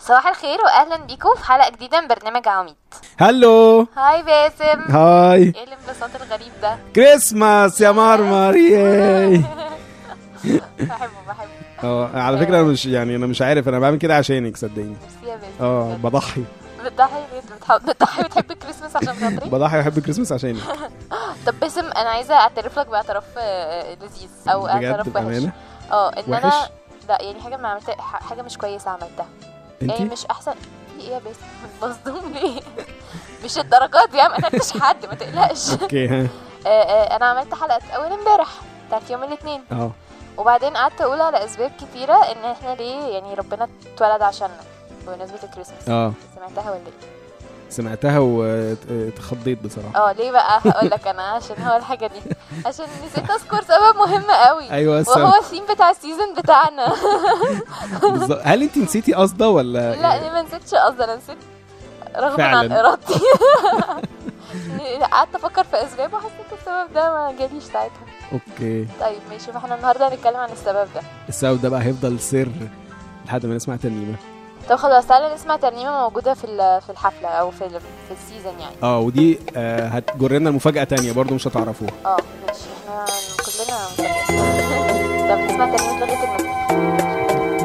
صباح الخير واهلا بيكم في حلقه جديده من برنامج عواميد هلو هاي باسم هاي ايه الانبساط الغريب ده كريسماس يا مرمر ياي بحبه بحبه اه على فكره انا مش يعني انا مش عارف انا بعمل كده عشانك صدقيني ميرسي يا باسم اه بجد. بضحي بتضحي ليه انت بتحب بتضحي بتحب الكريسماس عشان خاطري بضحي بحب كريسماس عشانك طب باسم انا عايزه اعترف لك باعتراف آه، لذيذ او بجد اعتراف وحش بامانه اه ان وحش؟ انا لا يعني حاجه ما عملت ح- حاجه مش كويسه عملتها يعني انت مش احسن في ايه يا باسم مصدوم ليه مش الدرجات دي يا عم انا قلتش حد ما تقلقش اوكي ها آه، آه، انا عملت حلقه اول امبارح بتاعت يوم الاثنين اه وبعدين قعدت اقول على اسباب كتيره ان احنا ليه يعني ربنا اتولد عشاننا بمناسبه الكريسماس اه سمعتها ولا ايه سمعتها واتخضيت بصراحه اه ليه بقى هقول لك انا عشان هو الحاجه دي عشان نسيت اذكر سبب مهم قوي ايوه وهو السبب الثيم بتاع السيزون بتاعنا بالظبط. هل انت نسيتي قصده ولا لا ليه ما نسيتش قصدي انا نسيت رغم عن فعلاً. ارادتي قعدت افكر في اسباب وحسيت السبب ده ما جاليش ساعتها اوكي طيب ماشي فاحنا النهارده هنتكلم عن السبب ده السبب ده بقى هيفضل سر لحد ما نسمع ترنيمه طب خلاص تعالى نسمع ترنيمه موجوده في ال- في الحفله او في ال- في السيزون يعني اه ودي آه هتجر لنا المفاجاه تانية برضو مش هتعرفوها اه ماشي احنا كلنا مفاجئين طب نسمع ترنيمه لغه المسيح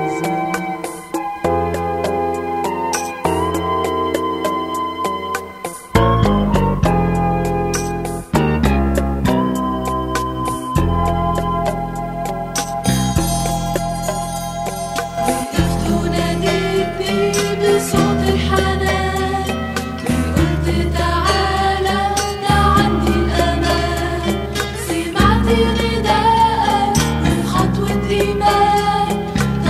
وقفت وناديتني بصوت الحنان وقلت تعالى ده عندي الأمان سمعت نداءك وخطوة إيمان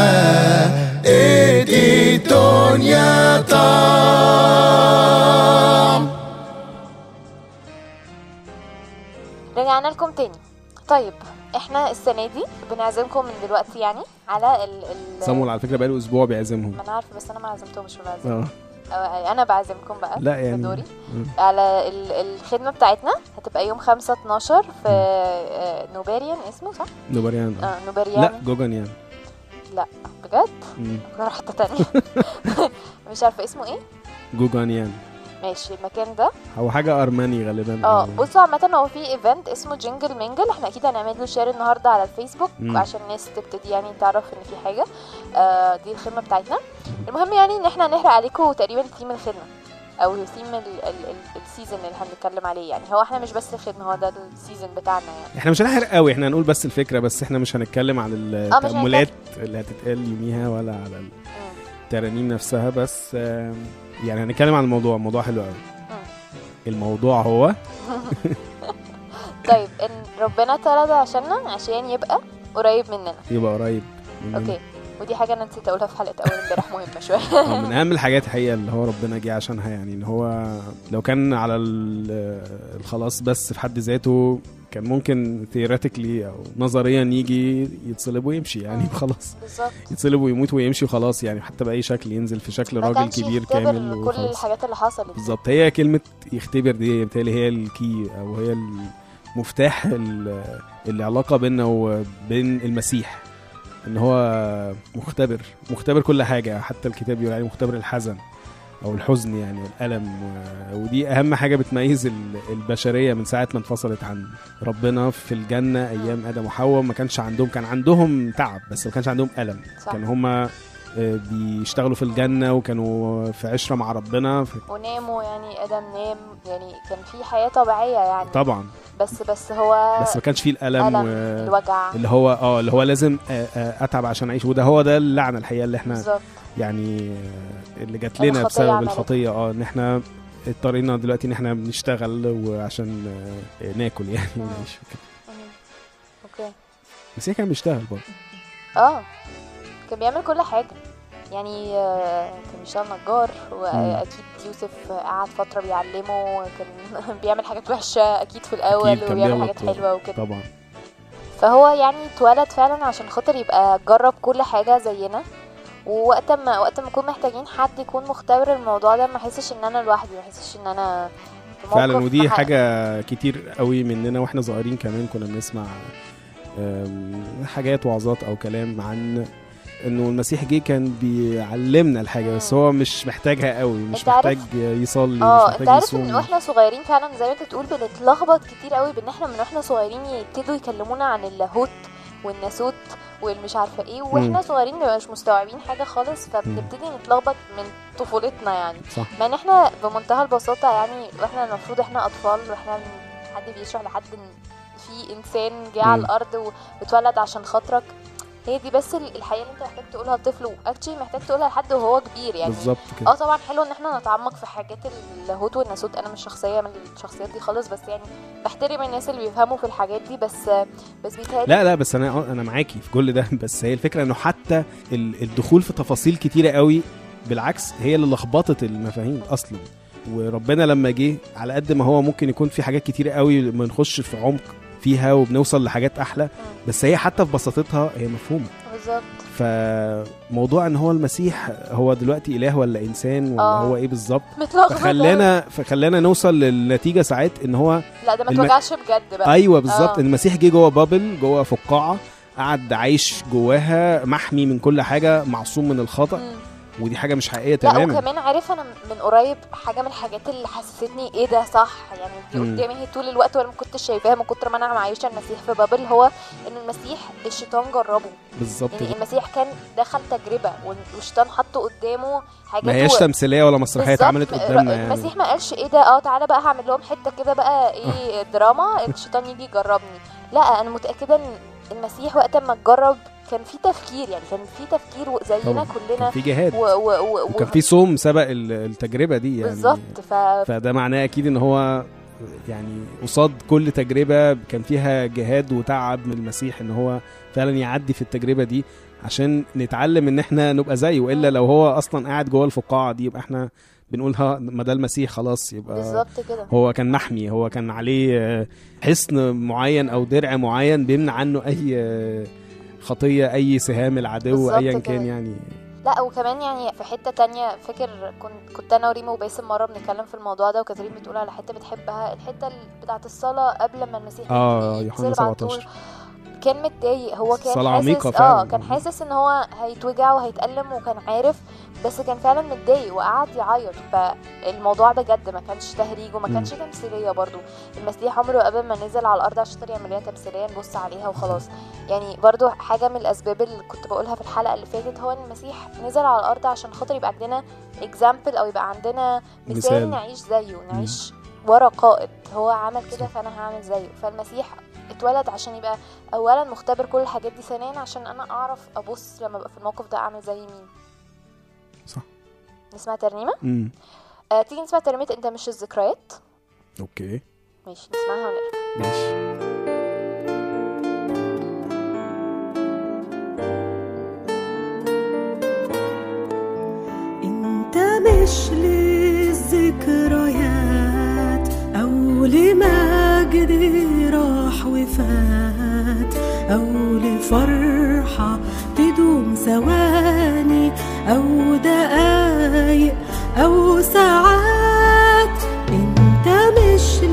اديتونيا طعم رجعنا لكم تاني طيب احنا السنه دي بنعزمكم من دلوقتي يعني على ال ال صامول على فكره بقاله اسبوع بيعزمهم ما انا عارفه بس انا ما عزمتهمش ما بعزم اه أو انا بعزمكم بقى لا يعني بدوري مم. على ال- الخدمه بتاعتنا هتبقى يوم 5 12 في آه، نوباريان اسمه صح؟ نوبريان آه. اه نوباريان لا جوجانيان بجد؟ مم. رحت حته تانية مش عارفه اسمه ايه جوجانيان ماشي المكان ده هو حاجه ارماني غالبا اه أو- بصوا عامة هو في ايفنت اسمه جينجل مينجل احنا اكيد هنعمل له شير النهارده على الفيسبوك مم. عشان الناس تبتدي يعني تعرف ان في حاجة آه دي الخدمة بتاعتنا المهم يعني ان احنا هنحرق عليكم تقريبا ثيم الخدمة او ثيم ال- ال- ال- السيزون اللي هنتكلم عليه يعني هو احنا مش بس الخدمة هو ده السيزون بتاعنا يعني احنا مش هنحرق قوي احنا هنقول بس الفكره بس احنا مش هنتكلم عن التأملات اللي هتتقال يوميها ولا على مم. الترانيم نفسها بس آم، يعني هنتكلم عن الموضوع الموضوع حلو قوي الموضوع هو طيب ان ربنا اتولد عشاننا عشان يبقى قريب مننا يبقى قريب مننا. اوكي ودي حاجة انا نسيت اقولها في حلقة اول امبارح مهمة شوية اه من اهم الحاجات الحقيقه اللي هو ربنا جه عشانها يعني ان هو لو كان على ال- الخلاص بس في حد ذاته كان ممكن ثيوريتيكلي او نظريا يجي يتصلب ويمشي يعني خلاص بالظبط يتصلب ويموت ويمشي وخلاص يعني حتى باي شكل ينزل في شكل ما راجل كانش كبير يختبر كامل كل وخلاص الحاجات اللي حصلت بالظبط هي كلمه يختبر دي بالتالي هي الكي او هي المفتاح ال- العلاقه بيننا وبين المسيح ان هو مختبر مختبر كل حاجه حتى الكتاب بيقول عليه مختبر الحزن او الحزن يعني الالم و- ودي اهم حاجه بتميز ال- البشريه من ساعه ما انفصلت عن ربنا في الجنه ايام ادم وحواء ما كانش عندهم كان عندهم تعب بس ما كانش عندهم الم صح كانوا هما آه، بيشتغلوا في الجنه وكانوا في عشره مع ربنا ف- وناموا يعني ادم نام يعني كان في حياه طبيعيه يعني طبعا بس بس هو بس ما كانش فيه الالم ألم، و... الوجع اللي هو اه اللي هو لازم آه، آه، اتعب عشان اعيش وده هو ده اللعنه الحقيقه اللي احنا بالظبط يعني آه، اللي جات لنا الخطية بسبب عملتها. الخطيه اه ان احنا اضطرينا دلوقتي ان احنا بنشتغل وعشان آه، ناكل يعني مم. ونعيش وكده مم. اوكي بس هي كان بيشتغل برضه اه كان بيعمل كل حاجه يعني آه، كان بيشتغل نجار واكيد يوسف قعد فتره بيعلمه كان بيعمل حاجات وحشه اكيد في الاول أكيد كان وبيعمل بيغلط حاجات حلوه وكده طبعا فهو يعني اتولد فعلا عشان خاطر يبقى جرب كل حاجه زينا ووقت ما وقت ما نكون محتاجين حد يكون مختبر الموضوع ده ما احسش ان انا لوحدي ما احسش ان انا في فعلا موقف ودي مح- حاجه كتير قوي مننا واحنا صغيرين كمان كنا بنسمع آم، حاجات وعظات او كلام عن انه المسيح جه كان بيعلمنا الحاجه بس هو مش محتاجها قوي مش أنت عارف- محتاج يصلي اه مش انت محتاج عارف ان يصوم واحنا صغيرين فعلا زي ما انت بتقول بنتلخبط كتير قوي بان احنا من واحنا صغيرين يبتدوا يكلمونا عن اللاهوت والناسوت والمش عارفه ايه واحنا مم. صغيرين بنبقى مش مستوعبين حاجه خالص فبنبتدي نتلخبط من طفولتنا يعني صح مع ان احنا بمنتهى البساطه يعني واحنا المفروض احنا اطفال واحنا حد بيشرح لحد ان في انسان جه على مم. الارض واتولد عشان خاطرك هي دي بس ال- الحقيقه اللي انت محتاج تقولها لطفل واكشلي محتاج تقولها لحد وهو كبير يعني بالظبط اه كده طبعا حلو ان احنا نتعمق في حاجات اللاهوت والناسوت انا مش شخصيه من الشخصيات دي خالص بس يعني بحترم الناس اللي بيفهموا في الحاجات دي بس بس بيتهيألي لا لا بس انا انا معاكي في كل ده بس هي الفكره انه حتى ال- الدخول في تفاصيل كتيره قوي بالعكس هي اللي لخبطت المفاهيم اصلا وربنا لما جه على قد ما هو ممكن يكون في حاجات كتيره قوي بنخش في عمق فيها وبنوصل لحاجات احلى بس هي حتى في بساطتها هي مفهومه بالظبط فموضوع ان هو المسيح هو دلوقتي اله ولا انسان ولا آه. هو ايه بالظبط متلخبط فخلانا فخلانا نوصل للنتيجه ساعات ان هو لا ده ما الم- توجعش بجد بقى ايوه بالظبط آه. المسيح جه جوه بابل جوه فقاعه قعد عايش جواها محمي من كل حاجه معصوم من الخطا مم. ودي حاجه مش حقيقيه لا تماما وكمان عارف انا من قريب حاجه من الحاجات اللي حسستني ايه ده صح يعني دي مم. قدامي هي طول الوقت وانا ما كنتش شايفاها من كتر ما انا معيشه المسيح في بابل هو ان المسيح الشيطان جربه بالظبط يعني كده المسيح كان دخل تجربه والشيطان حط قدامه حاجات ما هياش و- تمثيليه ولا مسرحيه بالظبط. اتعملت قدامنا يعني المسيح ما قالش ايه ده اه تعالى بقى هعمل لهم حته كده بقى ايه دراما الشيطان يجي يجربني لا انا متاكده ان المسيح وقت ما اتجرب كان في تفكير يعني كان في تفكير و- زينا طبعا كلنا كان في جهاد و و و وكان في صوم سبق ال- التجربه دي يعني بالظبط ف فده معناه اكيد ان هو يعني قصاد كل تجربه كان فيها جهاد وتعب من المسيح ان هو فعلا يعدي في التجربه دي عشان نتعلم ان احنا نبقى زيه والا لو هو اصلا قاعد جوه الفقاعه دي يبقى احنا بنقول ها ما ده المسيح خلاص يبقى بالظبط كده هو كان محمي هو كان عليه آه، حصن معين او درع معين بيمنع عنه اي آه، خطيه اي سهام العدو بالظبط ايا كده. كان يعني لا وكمان يعني في حته تانية فاكر كنت كنت انا وريما وباسم مره بنتكلم في الموضوع ده وكاترين بتقول على حته بتحبها الحته ال- بتاعه الصلاه قبل ما المسيح اه يجي يوحنا يتصلب على طول. 17 كان متضايق هو كان صلاة حاسس عميقة اه فعلا. كان حاسس ان هو هيتوجع وهيتألم وكان عارف بس كان فعلا متضايق وقعد يعيط فالموضوع ده جد ما كانش تهريج وما مم. كانش تمثيليه برضو المسيح عمره قبل ما نزل على الارض عشان يعمل لنا تمثيليه نبص عليها وخلاص يعني برضو حاجه من الاسباب اللي كنت بقولها في الحلقه اللي فاتت هو ان المسيح نزل على الارض عشان خاطر يبقى عندنا اكزامبل او يبقى عندنا مثال, مثال. نعيش زيه نعيش ورا قائد هو عمل كده فانا هعمل زيه فالمسيح اتولد عشان يبقى اولا مختبر كل الحاجات دي ثانيا عشان انا اعرف ابص لما ابقى في الموقف ده اعمل زي مين صح نسمع ترنيمه امم آه تيجي نسمع ترنيمه انت مش الذكريات اوكي ماشي نسمعها ونرجع ماشي انت مش للذكريات او لمجد راح وفات او لفرحة تدوم ثواني او دقايق او ساعات انت مش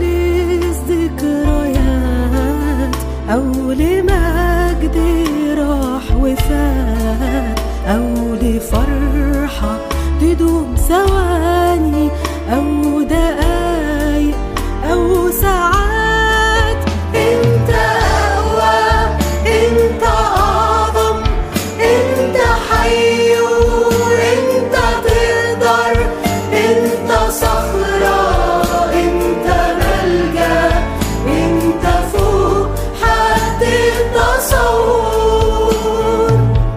للذكريات او لمجد راح وفات او لفرحة تدوم ثواني او دقايق او ساعات انت اقوى انت اعظم انت حي وانت تقدر انت صخرة انت ملجأ انت فوق حد التصور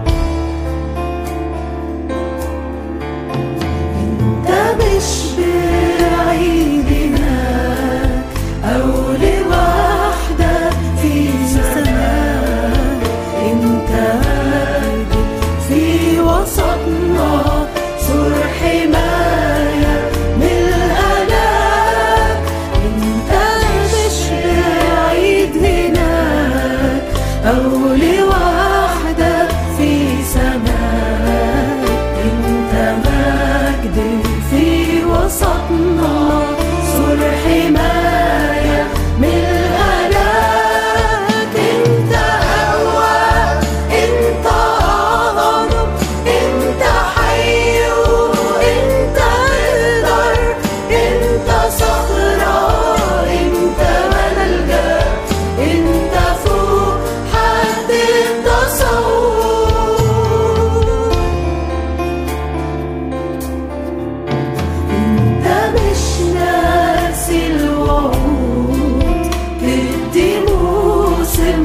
انت مش بعيد هناك او لوحدك في سماء انت مجد في وسطنا سور حماية من الهلاك انت مش بعيد هناك او لوحدك في سماء انت مجد في وسطنا سور حماية من الهلاك انت اقوى انت اعظم انت حي وانت تقدر انت صخرة انت ملجأ انت فوق حد التصور انت مش ناسي الوعود تدي موسم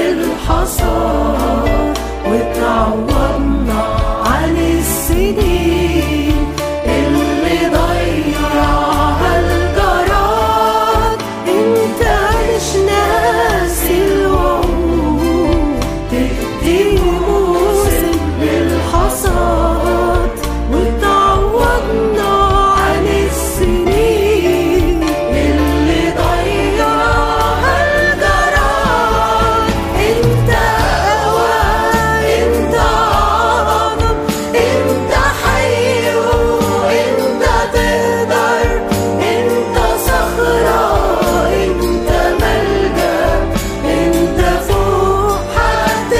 للحصاد وتعوضنا عن السنين اللي ضيعها الجراد انت مش ناسي الوعود تدي موسم للحصاد وتعوضنا عن السنين اللي ضيعها الجراد انت اقوى انت اعظم انت حي وانت تقدر انت صخرة انت ملجأ انت فوق حد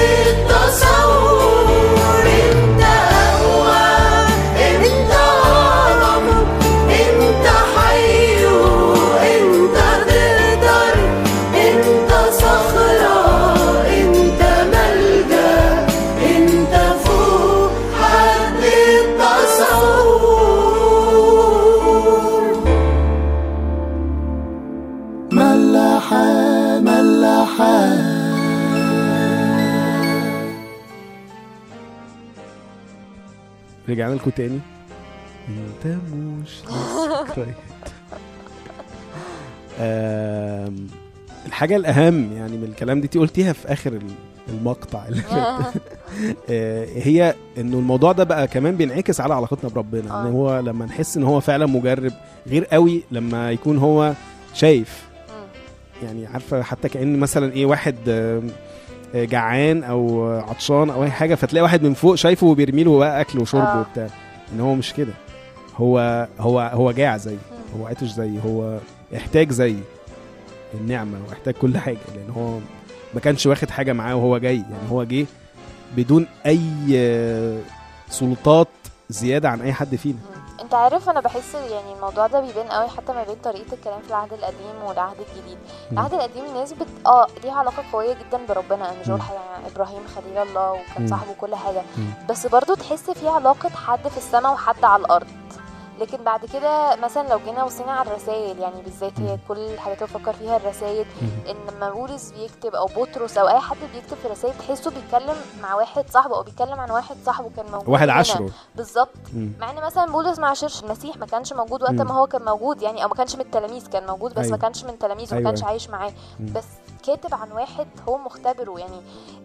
التصور انت اقوى انت اعظم انت حي وانت تقدر انت صخرة انت ملجأ انت فوق حد التصور ملاحة ملاحة رجعنا لكم تاني انت مش ذكريات آم، الحاجه الاهم يعني من الكلام دي انت قلتيها في اخر ال- المقطع اللي فات آه، هي انه الموضوع ده بقى كمان بينعكس على علاقتنا بربنا آه. ان هو لما نحس ان هو فعلا مجرب غير قوي لما يكون هو شايف مم. يعني عارفه حتى كان مثلا ايه واحد آم، آه، جعان او عطشان او اي حاجه فتلاقي واحد من فوق شايفه وبيرمي له بقى اكل وشرب آه. وبتاع ان هو مش كده هو هو هو جاع زي مم. هو عطش زي هو احتاج زي النعمه واحتاج كل حاجه لان هو ما كانش واخد حاجه معاه وهو جاي يعني هو جه بدون اي آه، سلطات زياده عن اي حد فينا مم. انت عارف انا بحس يعني الموضوع ده بيبان قوي حتى ما بين طريقه الكلام في العهد القديم والعهد الجديد مم. العهد القديم الناس بت... اه ليها علاقه قويه جدا بربنا ان مم. جول يعني ابراهيم خليل الله وكان مم. صاحبه وكل حاجه مم. بس برضو تحس في علاقه حد في السماء وحد على الارض لكن بعد كده مثلا لو جينا بصينا على الرسائل يعني بالذات هي مم. كل الحاجات اللي بفكر فيها الرسائل مم. ان لما بولس بيكتب او بطرس او اي حد بيكتب في رسائل تحسه بيتكلم مع واحد صاحبه او بيتكلم عن واحد صاحبه كان موجود واحد هنا. عشره بالظبط مم. مع ان مثلا بولس ما عاشرش المسيح ما كانش موجود وقت مم. ما هو كان موجود يعني او ما كانش من التلاميذ كان موجود بس أيوة. ما كانش من تلاميذه أيوة. ما كانش عايش معاه مم. بس كاتب عن واحد هو مختبره يعني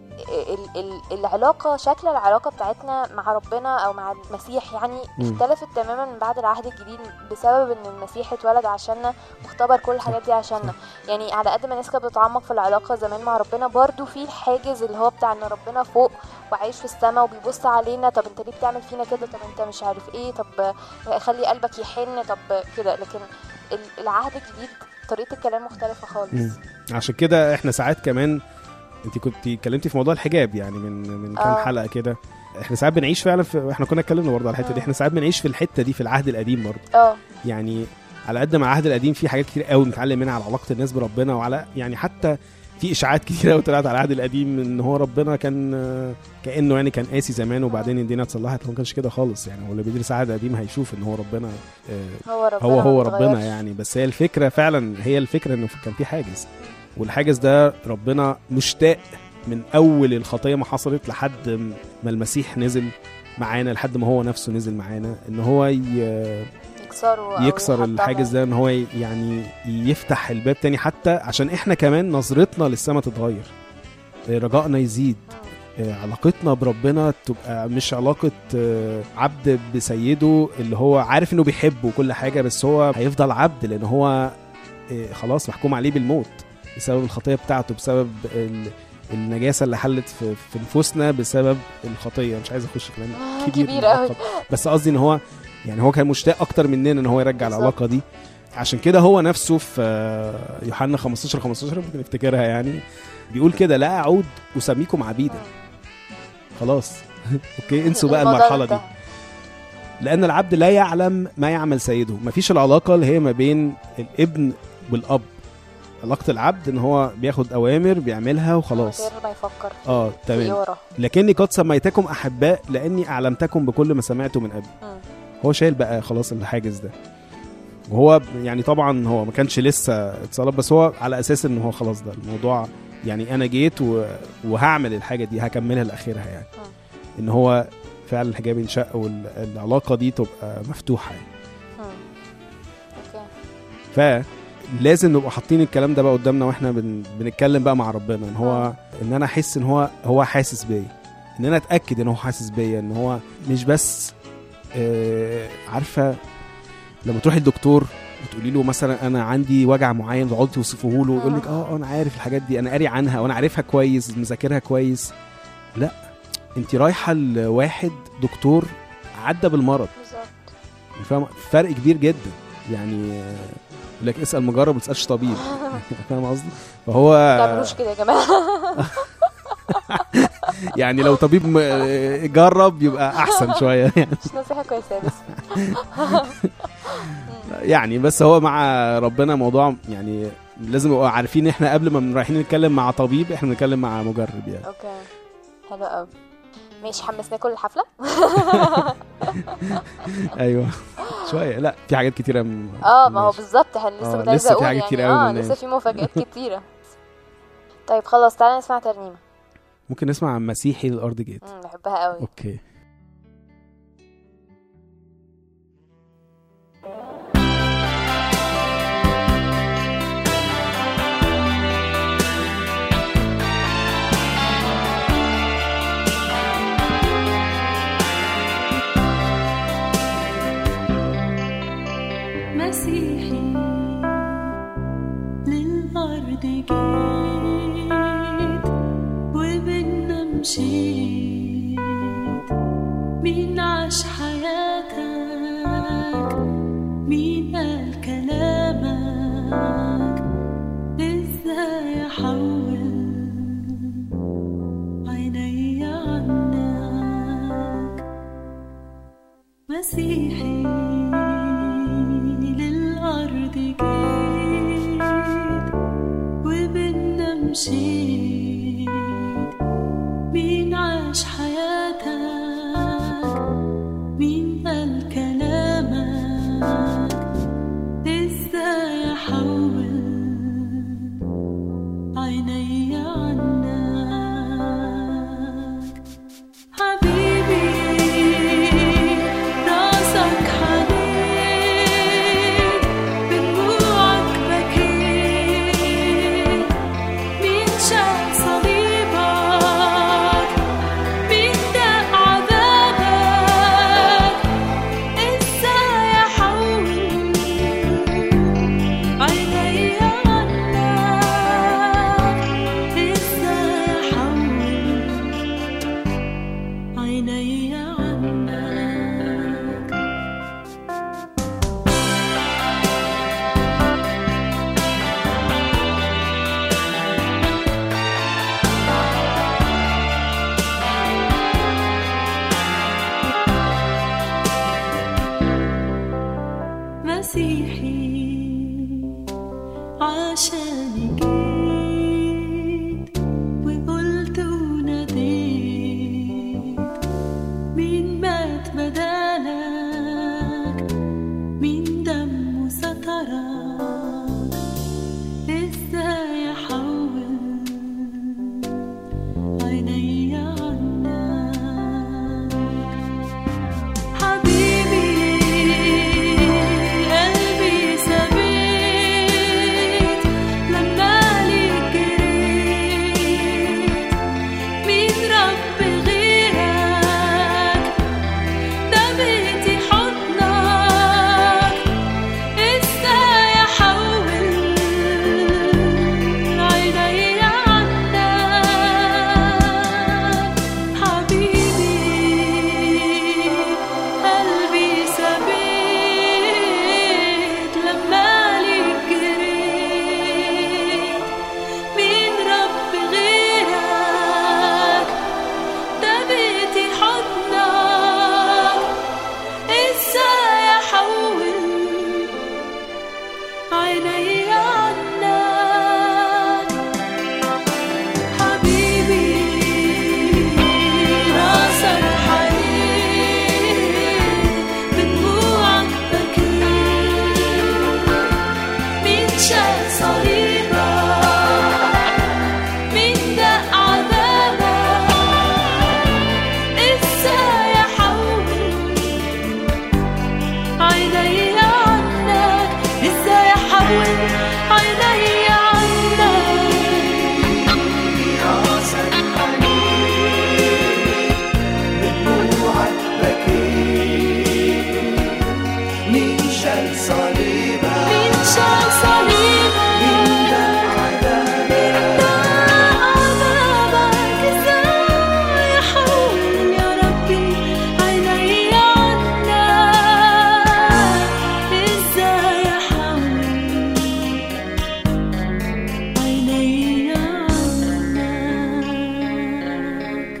ال ال العلاقة شكل العلاقة بتاعتنا مع ربنا أو مع المسيح يعني مم. اختلفت تماما من بعد العهد الجديد بسبب إن المسيح اتولد عشاننا واختبر كل الحاجات دي عشاننا يعني على قد ما الناس كانت بتتعمق في العلاقة زمان مع ربنا برضو في الحاجز اللي هو بتاع إن ربنا فوق وعايش في السماء وبيبص علينا طب انت ليه بتعمل فينا كده طب انت مش عارف ايه طب خلي قلبك يحن طب كده لكن ال- العهد الجديد طريقة الكلام مختلفة خالص مم. عشان كده احنا ساعات كمان انت كنت اتكلمتي في موضوع الحجاب يعني من من كام آه. حلقه كده احنا ساعات بنعيش فعلا في احنا كنا اتكلمنا برضه على الحته دي مم. احنا ساعات بنعيش في الحته دي في العهد القديم برضه اه يعني على قد ما العهد القديم فيه حاجات كتير قوي بنتعلم منها على علاقه الناس بربنا وعلى يعني حتى في اشاعات كتير قوي طلعت على العهد القديم ان هو ربنا كان آه، كانه يعني كان قاسي زمان وبعدين الدنيا اتصلحت هو ما كانش كده خالص يعني هو اللي بيدرس العهد القديم هيشوف ان هو ربنا آه، هو ربنا هو ما هو بيتغيرش. ربنا يعني بس هي الفكره فعلا هي الفكره انه كان في حاجز والحاجز ده ربنا مشتاق من اول الخطيه ما حصلت لحد ما المسيح نزل معانا لحد ما هو نفسه نزل معانا ان هو ي- يكسروا أو يكسر يحطموا. الحاجز ده ان هو ي- يعني يفتح الباب تاني حتى عشان احنا كمان نظرتنا للسما تتغير آه، رجائنا يزيد آه، علاقتنا بربنا تبقى مش علاقة آه، عبد بسيده اللي هو عارف انه بيحبه وكل حاجة بس هو هيفضل عبد لان هو آه، خلاص محكوم عليه بالموت بسبب الخطية بتاعته بسبب ال- النجاسة اللي حلت في, في نفوسنا بسبب الخطية مش عايز اخش في كلام آه، كبير كبير قوي معقد. بس قصدي ان هو يعني هو كان مشتاق اكتر مننا ان هو يرجع بالظبط. العلاقة دي عشان كده هو نفسه في آه، يوحنا 15 15 ممكن نفتكرها يعني بيقول كده لا اعود اسميكم عبيدا خلاص اوكي انسوا بقى الموضوع المرحله دي انتهى. لان العبد لا يعلم ما يعمل سيده مفيش العلاقه اللي هي ما بين الابن والاب علاقه العبد ان هو بياخد اوامر بيعملها وخلاص غير ما يفكر في اه في إيه تمام وراه. لكني قد سميتكم احباء لاني اعلمتكم بكل ما سمعته من ابي مم. هو شايل بقى خلاص الحاجز ده وهو يعني طبعا هو ما كانش لسه اتصلب بس هو على اساس ان هو خلاص ده الموضوع يعني انا جيت و... وهعمل الحاجه دي هكملها لاخرها يعني ان هو فعلا الحجاب ينشق والعلاقه دي تبقى مفتوحه يعني مم. اوكي فلازم نبقى حاطين الكلام ده بقى قدامنا واحنا بن... بنتكلم بقى مع ربنا ان هو ان انا احس ان هو هو حاسس بيا ان انا اتاكد ان هو حاسس بيا ان هو مش بس آه عارفه لما تروحي الدكتور وتقولي له مثلا انا عندي وجع معين تقعدي توصفه له ويقول لك اه آه، انا عارف الحاجات دي انا قاري عنها وانا عارفها كويس مذاكرها كويس لا انت رايحه لواحد دكتور عدى بالمرض بالظبط فاهم فرق كبير جدا يعني آه، يقول لك اسال مجرب ما تسالش طبيب فاهم قصدي فهو ما تعملوش كده يا جماعه يعني لو طبيب م- آه، جرب يبقى احسن شويه يعني مش نصيحه كويسه بس يعني بس هو مع ربنا موضوع يعني لازم نبقى عارفين احنا قبل ما رايحين نتكلم مع طبيب احنا بنتكلم مع مجرب يعني اوكي حلو قوي ماشي حمسناكم للحفله ايوه شويه لا في حاجات كتيره م... اه ما هو ماشي. بالظبط احنا لسه آه، كنت عايزه لسه في اقول حاجات يعني كتير قوي اه ما لسه قلناش. في مفاجآت كتيره طيب خلاص تعالى نسمع ترنيمه ممكن نسمع عن مسيحي للارض جيت مم، بحبها قوي اوكي جيت وبينا مشيت مين عاش حياتك مين قال كلامك ازاي احول عيني عنك مسيحي للأرض جيت وبينا مشيت مين عاش حياتك مين قال كلامك ازاي احول عيني عنك حبيبي راسك حنين بدموعك بكيت مين شاف صليبك مين داق عذابك ازاي احول عيني عنك ازاي احول عيني عنك مسيحي عشان جيت وقلت وناديت مين مات بدالك مين دمه سترك ازاي احول عيني عنك حبيبي قلبي سبيت لما ليك جريت مين رب غيرك ده بيتي حضنك ازاي احول عيني عنك حبيبي قلبي سبيت لما ليك جريت مين رب غيرك ده بيتي حضنك ازاي احول عيني عنك حبيبي راسك حنين بدموعك بكيت مين شال صليبك مين دق عذابك ازاي احول عيني عنك ازاي احول عيني عنك راسك حنين بدموعك بكيت مين شال صليبك مين شال صليبك مين دق عذابك عذابك ازاي احول يا ربي عيني عنك ازاي احول عيني عنك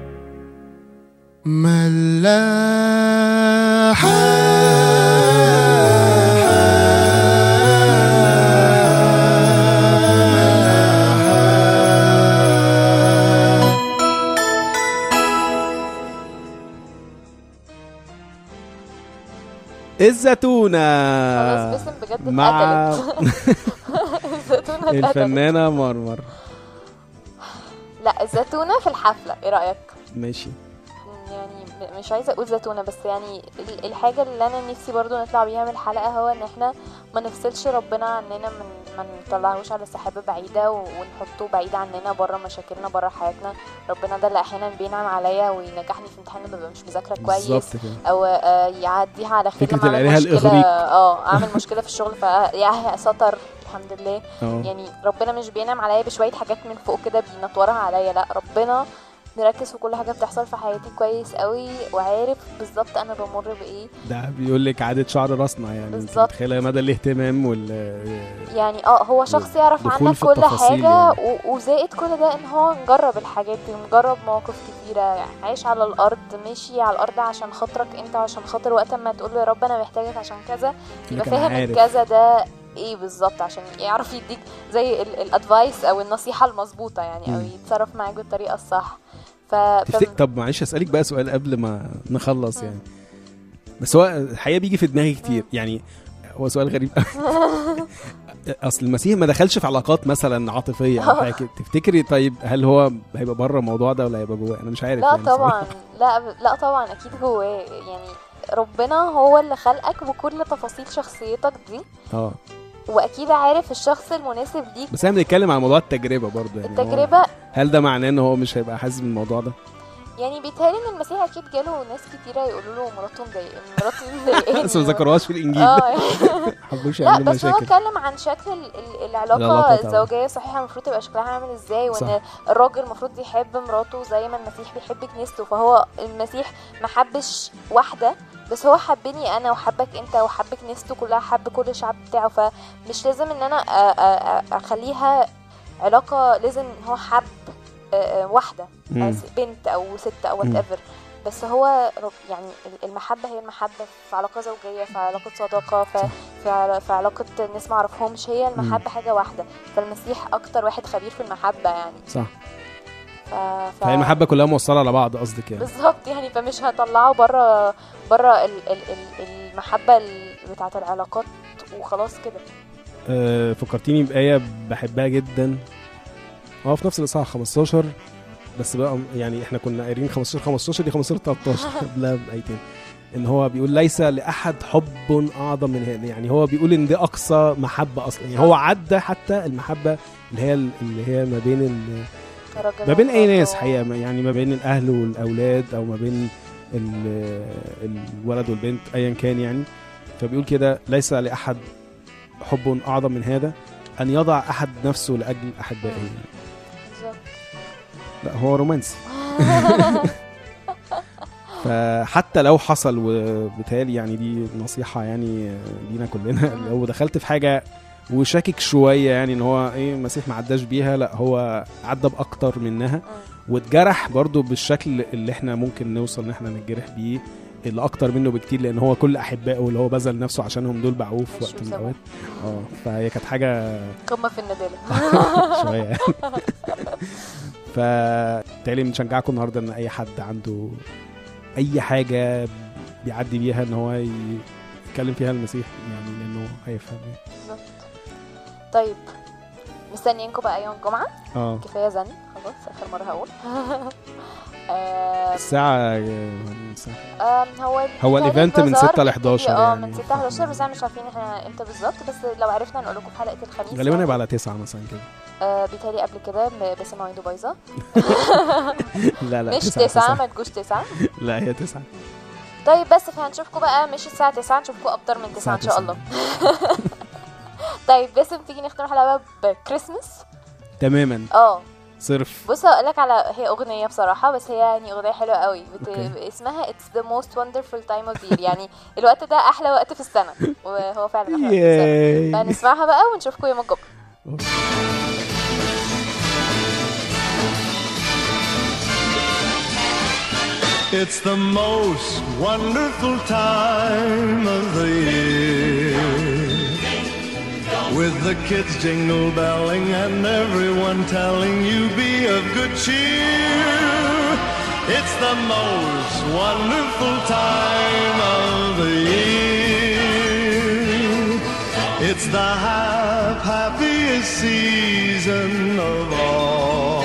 ملاحة الزتونة خلاص باسم بجد مع اتقتلت الزيتونة اتقتلت الفنانة مرمر لا الزيتونة في الحفلة ايه رأيك؟ ماشي يعني م- مش عايزه اقول زيتونه بس يعني ال- الحاجه اللي انا نفسي برضو نطلع بيها من الحلقه هو ان احنا ما نفصلش ربنا عننا من ما نطلعهوش على سحابه بعيده و- ونحطه بعيد عننا بره مشاكلنا بره حياتنا ربنا ده اللي احيانا بينعم عليا وينجحني في امتحان ببقى مش مذاكره كويس بالظبط كده او آه، يعديها على خير فكرة لما أعمل الآلهة مشكلة- الإغريق. اه اعمل مشكله في الشغل فيا ستر الحمد لله اه يعني ربنا مش بينعم عليا بشويه حاجات من فوق كده بينطورها عليا لا ربنا مركز في كل حاجه بتحصل في حياتي كويس قوي وعارف بالظبط انا بمر بايه ده بيقول لك عادة شعر راسنا يعني انت بالظبط. متخيله مدى الاهتمام وال يعني اه هو شخص يعرف دخول عنك في كل التفاصيل حاجه يعني. و- وزائد كل ده ان هو مجرب الحاجات دي مجرب مواقف كتيره يعني عايش على الارض ماشي على الارض عشان خاطرك انت عشان خاطر وقت ما تقول له يا رب انا محتاجك عشان كذا يبقى لكن فاهم عارف. الكذا ده ايه بالظبط عشان يعرف يديك زي الادفايس او النصيحه المظبوطه يعني او مم. يتصرف معاك بالطريقه الصح ف... ف... تفتك... طب معلش اسالك بقى سؤال قبل ما نخلص يعني بس هو الحقيقه بيجي في دماغي كتير يعني هو سؤال غريب اصل المسيح ما دخلش في علاقات مثلا عاطفيه او حاجه كده. تفتكري طيب هل هو هيبقى بره الموضوع ده ولا هيبقى جواه انا مش عارف لا يعني صراحة. طبعا لا لا طبعا اكيد جواه يعني ربنا هو اللي خلقك بكل تفاصيل شخصيتك دي اه واكيد عارف الشخص المناسب ليك بس احنا بنتكلم عن موضوع التجربه برضه يعني هو- التجربه هل ده معناه ان هو مش هيبقى حاسس بالموضوع ده يعني بيتهيألي ان المسيح اكيد جاله ناس كتيره يقولوا له مراته مضايق مراته مضايقاني بس ما ذكروهاش في الانجيل اه يعني حبوش لا يعملوا بس هو مشاكل اتكلم عن شكل ال- ال- العلاقة العلاقه طبعا. الزوجيه الصحيحه المفروض تبقى شكلها عامل ازاي صح. وان الراجل المفروض يحب مراته زي ما المسيح بيحب كنيسته فهو المسيح ما حبش واحده بس هو حبني انا وحبك انت وحب كنيسته كلها حب كل الشعب بتاعه فمش لازم ان انا أ- أ- أ- اخليها علاقه لازم ان هو حب أ- أ- واحده مم. بنت او ست او وات مم. ايفر بس هو رب- يعني المحبة هي المحبة في علاقة زوجية في علاقة صداقة في, في, علا- في علاقة ناس معرفهمش هي المحبة حاجة واحدة فالمسيح أكتر واحد خبير في المحبة يعني صح ف... ف... فهي المحبه كلها موصله على بعض قصدك يعني بالظبط يعني فمش هطلعه بره بره ال... ال... ال... المحبة ال... بتاعة العلاقات وخلاص كده آه، فكرتيني بآية بحبها جدا هو في نفس الإصحاح 15 بس بقى يعني احنا كنا قايلين 15 15 دي 15 13 قبلها بآيتين ان هو بيقول ليس لاحد حب اعظم من هذا يعني هو بيقول ان دي اقصى محبه اصلا يعني هو عدى حتى المحبه اللي هي اللي هي ما بين ال- كراجل ما بين اي ومراته. ناس حقيقه ما- يعني ما بين الاهل والاولاد او ما بين ال- الولد والبنت ايا كان يعني فبيقول كده ليس لاحد حب اعظم من هذا ان يضع احد نفسه لاجل احبائه بالظبط لا هو رومانسي فحتى لو حصل وبالتالي يعني دي نصيحة يعني لينا كلنا لو دخلت في حاجة وشاكك شوية يعني ان هو ايه المسيح ما عداش بيها لا هو عدى بأكتر منها واتجرح برضو بالشكل اللي احنا ممكن نوصل ان احنا نتجرح بيه اللي اكتر منه بكتير لان هو كل احبائه اللي هو بذل نفسه عشانهم دول باعوه في مشوا وقت من سوا. الاوقات اه فهي كانت حاجه قمة في الندالة شويه يعني فبالتالي بنشجعكم النهارده ان اي حد عنده اي حاجه بيعدي بيها ان هو ي- يتكلم فيها المسيح يعني لانه هيفهم يعني. بالظبط طيب مستنيينكم بقى يوم الجمعة اه كفاية زن خلاص آخر مرة هقول آم، الساعه الساعة- آم، هو هو بيتهيألي الإيفنت من البازار 6 ل 11 اه يعني. من 6 ل 11 بس احنا مش عارفين احنا امتى بالظبط بس لو عرفنا نقول لكم في حلقة الخميس غالبا يعني. هيبقى على 9 مثلا كده آه بيتهيألي قبل كده ب- بس مواعيده بايظة لا لا مش 9 ما تجوش 9 لا هي 9 طيب بس فهنشوفكم بقى مش الساعة 9 نشوفكم أكتر من 9 إن شاء الله طيب باسم تيجي نختم الحلقة بكريسمس تماما اه صرف بص هقول لك على هي اغنيه بصراحه بس هي يعني اغنيه حلوه قوي بت... أوكي. اسمها It's the most wonderful time of year يعني الوقت ده احلى وقت في السنه وهو فعلا احلى وقت في السنه ياي فنسمعها بقى ونشوفكم يوم الجمعه It's the most wonderful time of the year. With the kids jingle belling and everyone telling you be of good cheer. It's the most wonderful time of the year. It's the hap- happiest season of all.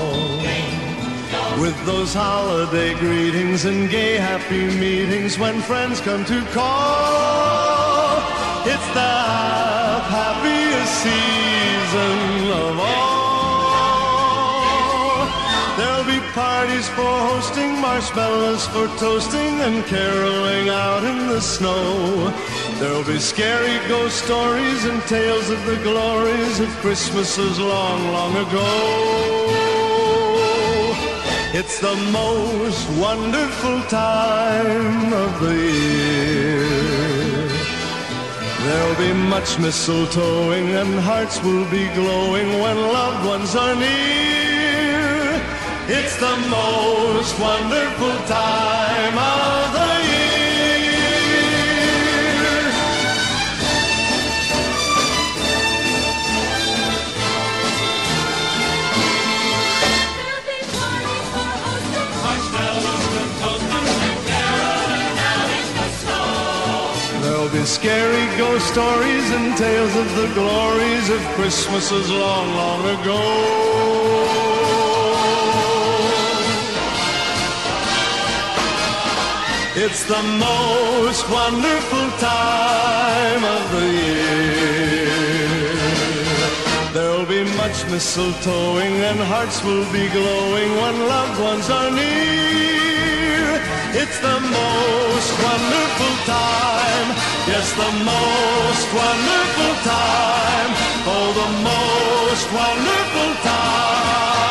With those holiday greetings and gay happy meetings when friends come to call. It's the happiest season of all. There'll be parties for hosting, marshmallows for toasting, and caroling out in the snow. There'll be scary ghost stories and tales of the glories of Christmases long, long ago. It's the most wonderful time of the year. There'll be much mistletoeing and hearts will be glowing when loved ones are near. It's the most wonderful time of the year. There'll be scary ghost stories and tales of the glories of Christmases long, long ago. It's the most wonderful time of the year. There'll be much mistletoeing and hearts will be glowing when loved ones are near. It's the most wonderful time. Yes, the most wonderful time. Oh, the most wonderful time